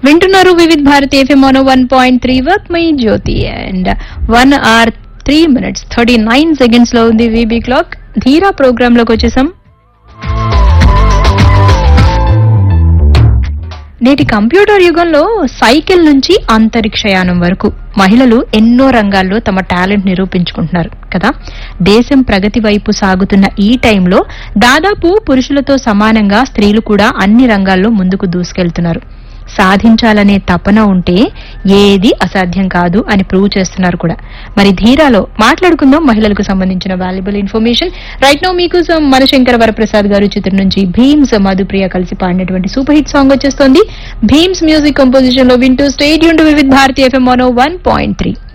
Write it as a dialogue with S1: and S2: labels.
S1: వింటున్నారు Vividh Bharati FM mono one point three వర్క్ మై Jyothi and one hour three minutes thirty nine seconds లో ఉంది వీబీ క్లాక్ ధీరా ప్రోగ్రామ్ లోకి వచ్చేసాం నేటి కంప్యూటర్ యుగంలో సైకిల్ నుంచి అంతరిక్షయానం వరకు మహిళలు ఎన్నో రంగాల్లో తమ టాలెంట్ నిరూపించుకుంటున్నారు కదా దేశం ప్రగతి వైపు సాగుతున్న ఈ టైంలో దాదాపు పురుషులతో సమానంగా స్త్రీలు కూడా అన్ని రంగాల్లో ముందుకు దూసుకెళ్తున్నారు సాధించాలనే తపన ఉంటే ఏది అసాధ్యం కాదు అని ప్రూవ్ చేస్తున్నారు కూడా మరి ధీరాలో మాట్లాడుకుందాం మహిళలకు సంబంధించిన వాల్యుబుల్ ఇన్ఫర్మేషన్ రైట్ నో మీకోసం మనశంకర వరప్రసాద్ గారు చిత్రం నుంచి భీమ్స్ మధుప్రియ కలిసి పాడినటువంటి సూపర్ హిట్ సాంగ్ వచ్చేస్తోంది భీమ్స్ మ్యూజిక్ కంపోజిషన్ లో వింటూ stadium Vividh Bharati FM one point three